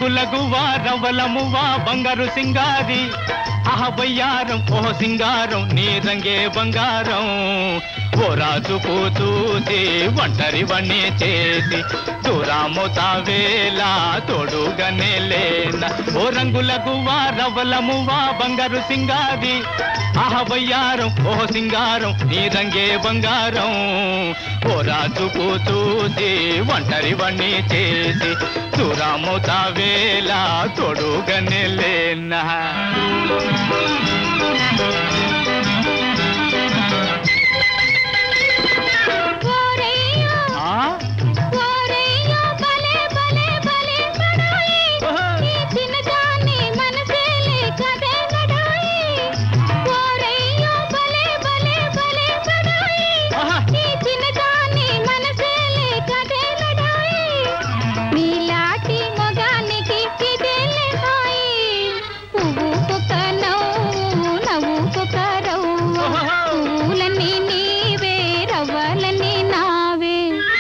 రంగుల గువ్వా రవ్వల మువ్వా బంగారు సింగారి ఆహ బయ్యారం ఓ సింగారం నీ రంగే బంగారం ఓ రాజు కూతూసి ఒంటరి వన్నీ చేసి దూరాము తావేలా తోడుగానే లేన ఓ రంగుల గువ్వా రవ్వల మువ్వా బంగారు సింగారి ఆహ బయ్యారం ఓ సింగారం నీ రంగే బంగారం ఓ రాజు కూతూసి ఒంటరి వన్నీ చేసి దూరాము తావేలా తోడుగానే లేనా ఓరయ్యో ఆ? ఓరయ్యో భలే భలే భలే బడాయి ఓహో. ఈ చిన్నదాన్ని మనసేలే కదే నడాయి ఓరయ్యో భలే భలే భలే బడాయి ఆహా. ఈ చిన్నదాన్ని మనసేలే కదే నడాయి నీలాటి మొగానికి ఇదేలే హాయి పువ్వుకొక నవ్వు నవ్వుకొక రవ్వ ఓహో. పూలన్నీ నీవే రవ్వలన్నీ నావే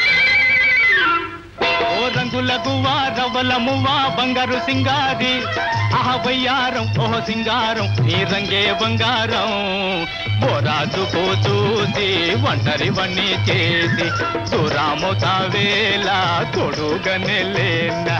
ఓ రంగుల గువ్వా రవ్వల మువ్వా బంగారు సింగారి ఆహ బయ్యారం ఓ సింగారం నీ రంగే బంగారం ఓ రాజు చూసి ఒంటరి వన్నీ చేసి సురాము తావేలా తొడుగనే లేనా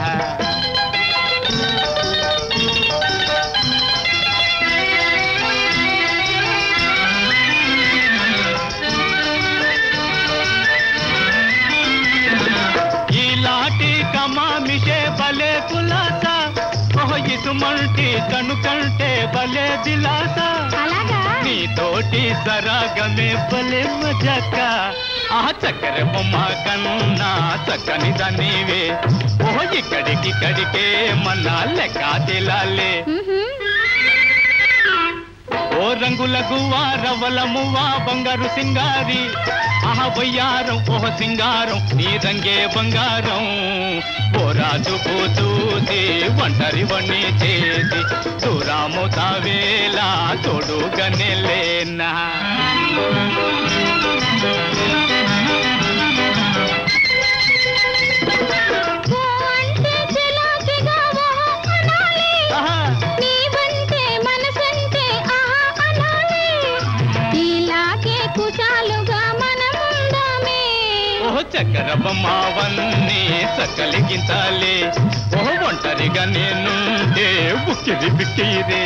ఈలాటి కమామిషే బలే కులాస ఓహ్ ఇసుమంటి కనుకంటే బలే దిలాస అలాగా నీతోటి సరాగమే బలే మజక ఆ చక్కెర బొమ్మ కన్నా చక్కని దానివే ఓహ్ ఇక్కడికి ఇక్కడికే మన లెక్క తిలాలే మ్హూ. ఓ రంగుల గువ్వా రవ్వల మువ్వా బంగారు సింగారి ఆహ బయ్యారం ఓహ సింగారం నీ రంగే బంగారం ఓ రాజు కూతూసి ఒంటరి వన్నీ చేసి దూరాము తావేలా తోడుగనే లేనా ఓ అంటే చిలాకిగా ఓహో అనాలి. ఆహా, నీవంటే మనసంటే ఆహా అనాలి. ఇలాగే కుశాలుగా మనముందామే. ఓహ చక్కెర బొమ్మవన్నీ సకలిగించాలి ఓహ ఒంటరిగా నేనుంటే బుక్కిరి బిక్కిరే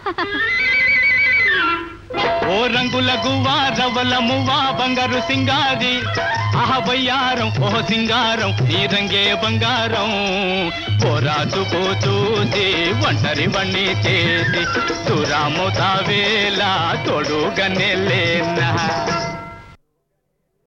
ఓ రంగుల గువ్వా రవ్వల మువ్వా బంగారు సింగారి ఆహ బయ్యారం ఓ సింగారం నీ రంగే బంగారం ఓ రాజు చూసి ఒంటరి వన్నీ చేసి సురాము తావేలా తోడుగనే లేనా